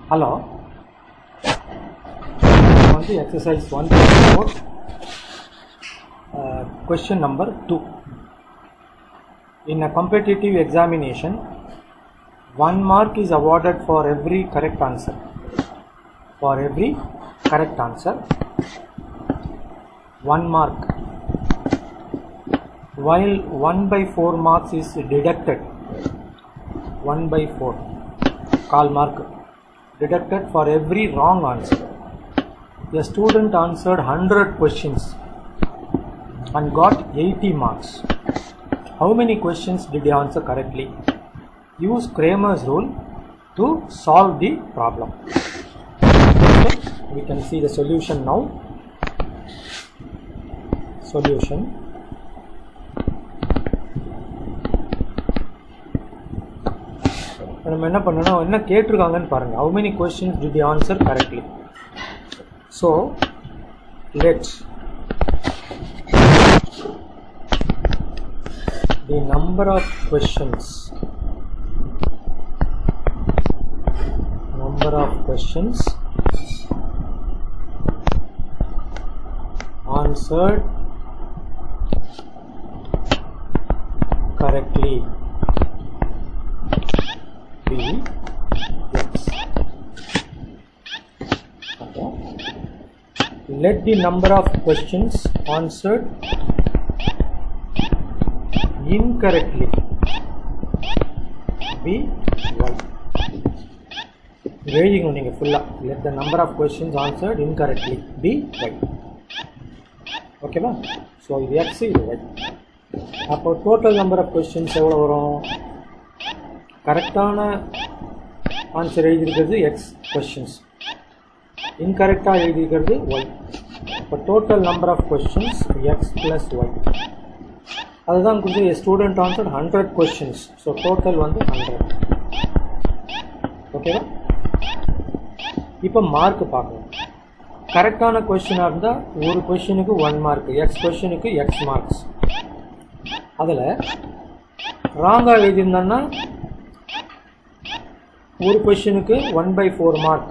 Hello. On the exercise 1.4, uh, question number 2. In a competitive examination, one mark is awarded for every correct answer. For every correct answer, one mark. While 1 by 4 marks is deducted, 1 by 4, call mark, deducted for every wrong answer. A student answered 100 questions and got 80 marks. How many questions did he answer correctly? Use Kramer's rule to solve the problem. Okay, we can see the solution now. Solution. நம்ம என்ன பண்ணணும் என்ன கேட்டிருக்காங்கன்னு பாருங்க how many questions did he answer correctly so let's the number of questions number of questions answered correctly be x okay. let the number of questions answered incorrectly be y எழுதிக்கணும் நீங்கள் ஃபுல்லாக let the number of questions answered incorrectly be y ஓகேவா so இது x இது y அப்போ total number of questions எவ்வளோ வரும் கரெக்டான ஆன்சர் எழுதியிருக்கிறது எக்ஸ் கொஸ்டின்ஸ் இன்கரெக்டாக எழுதியிருக்கிறது ஒய் இப்போ total number of questions x plus y அதுதான் கொஞ்சம் student answer hundred questions so total வந்து ஹண்ட்ரட் ஓகேவா இப்போ மார்க் பார்க்கணும் கரெக்டான கொஸ்டினாக இருந்தால் ஒரு கொஸ்டினுக்கு ஒன் மார்க் எக்ஸ் கொஸ்டினுக்கு எக்ஸ் மார்க்ஸ் அதில் ராங்காக எழுதியிருந்தோன்னா ஒரு கொஸ்டினுக்கு one by four mark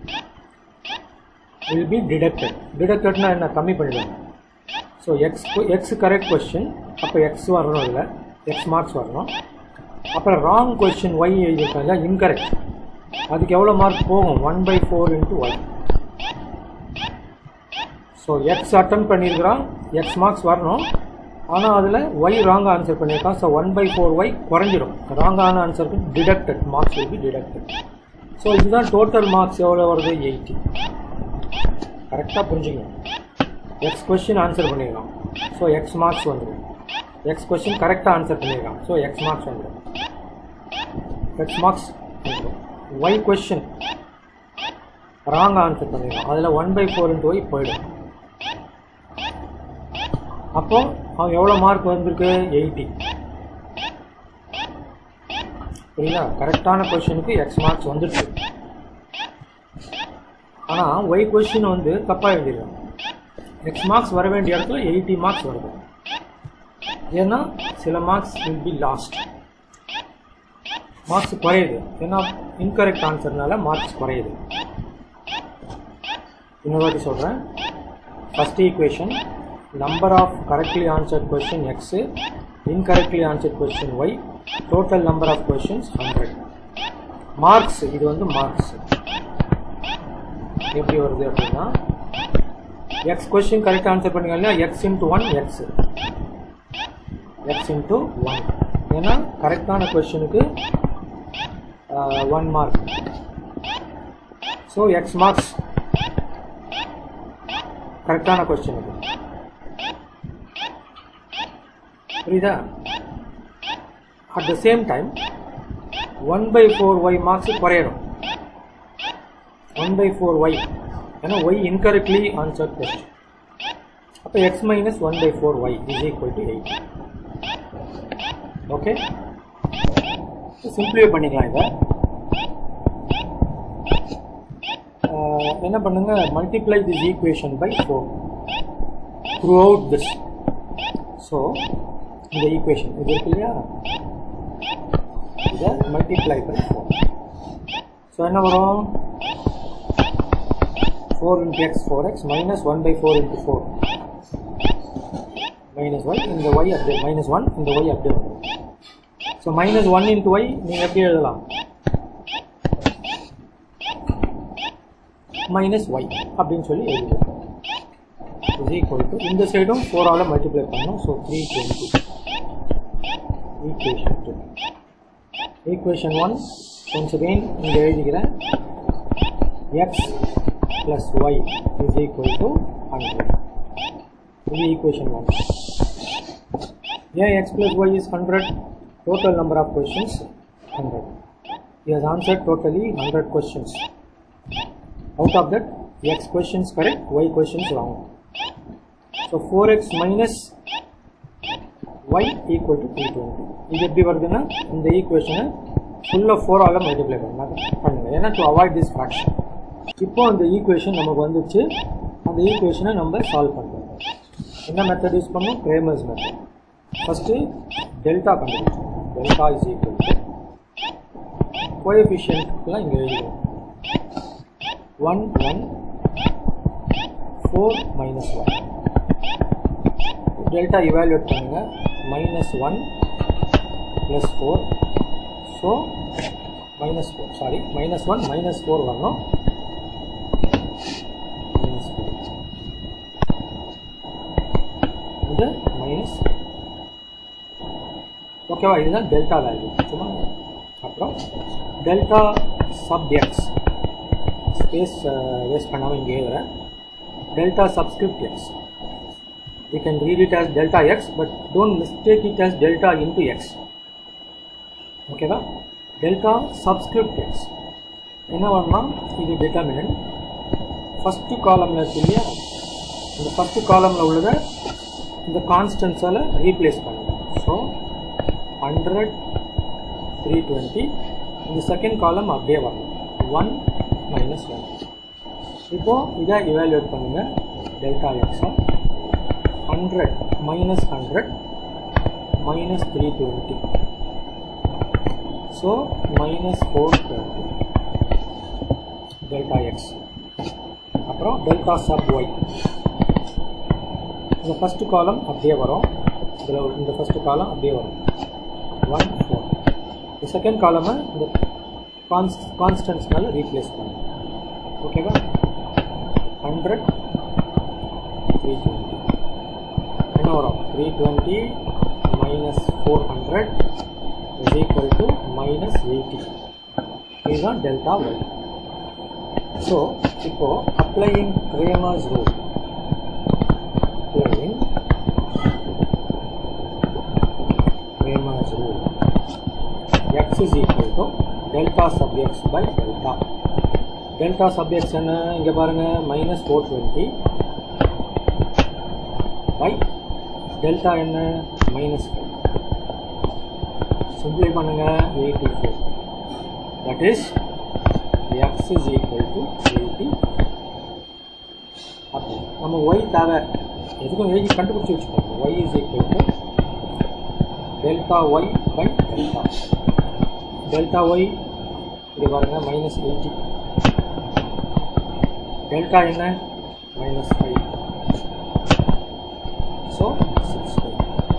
will be deducted டிடக்டட்னா என்ன கம்மி பண்ணிடுவாங்க so x x correct question அப்போ எக்ஸ் வரணும் இதில் எக்ஸ் மார்க்ஸ் வரணும் அப்புறம் ராங் கொஸ்டின் ஒய் எழுதியிருக்காங்க இன்கரெக்ட் அதுக்கு எவ்வளோ மார்க் போகும் one by four into y so x attend பண்ணியிருக்கிறான் எக்ஸ் மார்க்ஸ் வரணும் ஆனால் அதில் ஒய் ராங் ஆன்சர் பண்ணியிருக்கான் so one by four y குறைஞ்சிடும் ராங்கான ஆன்சருக்கு deducted marks will be deducted so இதுதான் டோட்டல் மார்க்ஸ் எவ்வளோ வருது எயிட்டி கரெக்டாக புரிஞ்சுக்கணும் எக்ஸ் கொஸ்டின் ஆன்சர் பண்ணிடலாம் ஸோ எக்ஸ் மார்க்ஸ் வந்துடும் எக்ஸ் கொஸ்டின் கரெக்டாக ஆன்சர் பண்ணிடலாம் ஸோ எக்ஸ் மார்க்ஸ் வந்துடும் x marks y question wrong answer பண்ணிடலாம் அதில் one by four into y போயிடும் அப்போ அவன் எவ்வளோ மார்க் வந்திருக்கு எயிட்டி புரியுதா கரெக்டான கொஸ்டினுக்கு எக்ஸ் மார்க்ஸ் வந்துடுச்சு ஆனால் ஒய் கொஸ்டின் வந்து தப்பாக எழுதிருக்காங்க எக்ஸ் மார்க்ஸ் வர வேண்டிய இடத்துல எயிட்டி மார்க்ஸ் வருது ஏன்னா சில marks will be lost marks குறையுது ஏன்னா இன்கரெக்ட் ஆன்சர்னால மார்க்ஸ் குறையுது இன்னொரு வாட்டி சொல்கிறேன் first equation number of correctly answered question x incorrectly answered question y total number of questions 100 marks இது வந்து marks எப்படி வருது அப்படின்னா எக்ஸ் கொஸ்டின் கரெக்ட் ஆன்சர் பண்ணுங்க இல்லையா x into one x x into one ஏன்னா கரெக்டான கொஸ்டினுக்கு one mark so x marks கரெக்டான கொஸ்டினுக்கு புரியுதா at the same time one by four y marks குறையணும் ஒன் பை ஃபோர் ஒய் ஏன்னா ஒய் இன்கரெக்ட்லி ஆன்சர் கொஸ்டின் அப்போ x minus one by four y is equal to eight okay simplify பண்ணிக்கலாம் இதை என்ன பண்ணுங்க multiply this equation by four throughout this so இந்த equation இது இருக்கு இல்லையா இதை மல்டிப்ளை பை ஃபோர் ஸோ என்ன வரும் 4 into x 4x minus 1 by 4 into 4 minus y இந்த y அப்படியே minus 1 இந்த y அப்படியே வந்துடும் so minus one into y நீங்கள் எப்படி எழுதலாம் மைனஸ் ஒய் அப்படின்னு சொல்லி எழுதுவோம் இஸ் ஈக்குவல் டு இந்த சைடும் ஃபோரால் மல்டிப்ளை பண்ணணும் so three twenty equation two equation one once again இங்கே எழுதிக்கிறேன் x plus y is equal to hundred இது ஈக்குவேஷன் ஒன் ஏன் x plus y is hundred total number of questions 100 he has answered totally 100 questions out of that x questions correct y questions wrong so 4x minus y equal to 320 இது எப்படி வருதுன்னா இந்த ஈக்குவேஷனை ஃபுல்லாக ஃபோரால் multiply பண்ண பண்ணுங்க ஏன்னா டு அவாய்ட் திஸ் ஃப்ராக்ஷன் இப்போ அந்த ஈக்குவேஷன் நமக்கு வந்துச்சு அந்த ஈக்குவேஷனை நம்ம சால்வ் பண்ணுறோம் என்ன மெத்தட் யூஸ் பண்ணோம் கிரேமர்ஸ் மெத்தட் ஃபஸ்ட்டு டெல்டா கண்டுபிடிச்சோம் டெல்டா இஸ் ஈக்குவல் டு கோஎஃபிஷியன்ட்லாம் இங்கே எழுதுவோம் one one four minus one delta evaluate பண்ணுங்க minus one plus four so minus four sorry minus one minus four வரணும் மைனஸ் ஃபோர் இது minus ஓகேவா இதுதான் டெல்டா வேல்யூ சும்மா அப்புறம் delta sub x space waste பண்ணாமல் இங்கே எழுதுறேன் delta subscript x you can read it as delta x but don't mistake it as delta into x ஓகேவா டெல்டா சப்ஸ்கிரிப்ட் எக்ஸ் என்ன பண்ணா இது டிட்டர்மினன்ட் ஃபஸ்ட்டு காலமில் இருக்கு இல்லையா இந்த ஃபஸ்ட்டு காலமில் உள்ளதை இந்த கான்ஸ்டன்ஸால் ரீப்ளேஸ் பண்ணுங்க ஸோ ஹண்ட்ரட் த்ரீ டுவெண்ட்டி இந்த செகண்ட் காலம் அப்படியே வரணும் ஒன் மைனஸ் ஒன் இப்போது இதை இவாலுவேட் பண்ணுங்கள் டெல்டா எக்ஸை hundred minus hundred minus three twenty so minus four twenty delta x அப்புறம் டெல்டா சப் ஒய் இந்த ஃபஸ்ட்டு காலம் அப்படியே வரும் இதில் இந்த ஃபஸ்ட்டு காலம் அப்படியே வரும் ஒன் ஃபோர் இந்த செகண்ட் காலமை இந்த கான்ஸ் கான்ஸ்டன்ஸ்னால ரீப்ளேஸ் பண்ணும் ஓகேவா ஹண்ட்ரட் த்ரீ டுவெண்ட்டி என்ன வரும் three twenty minus four hundred is equal to minus eighty இதுதான் டெல்டா ஒய் ஸோ இப்போ applying Cramer's rule applying Cramer's rule. x is equal to delta sub x by delta. delta sub x என்ன இங்க பாருங்க minus 420 by delta என்ன minus 5. சிம்பிளை பண்ணுங்க 84. That is x is equal to 80 அப்போ நம்ம Y தேவை எதுக்கும் எழுதி கண்டுபிடிச்சி வச்சுக்கோங்க y is equal to delta y by delta delta y இது பாருங்க மைனஸ் எயிட்டி டெல்டா என்ன minus five so six five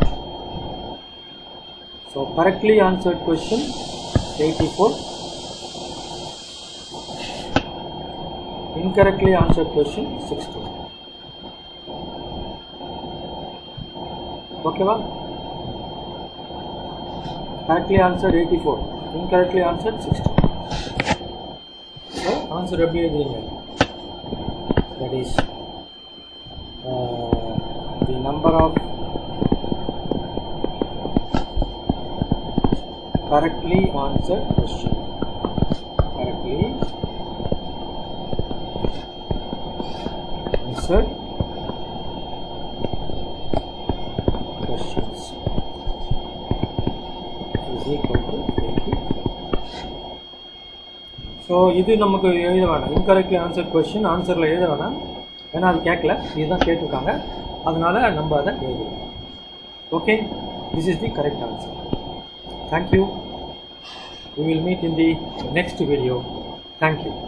so correctly answered question eighty four incorrectly answered question 16 okay va correctly answered 84 incorrectly answered 16 so answer எப்படி எழுதுறீங்க that is uh, the number of correctly answered question correctly answered questions is equal to 80. So இது நமக்கு எழுத வேணாம் incorrectly answer question ஆன்சரில் எழுத வேணாம் ஏன்னா அது கேட்கல இதுதான் கேட்டிருக்காங்க அதனால நம்ம அதை எழுதுவோம் okay this is the correct answer thank you we will meet in the next video thank you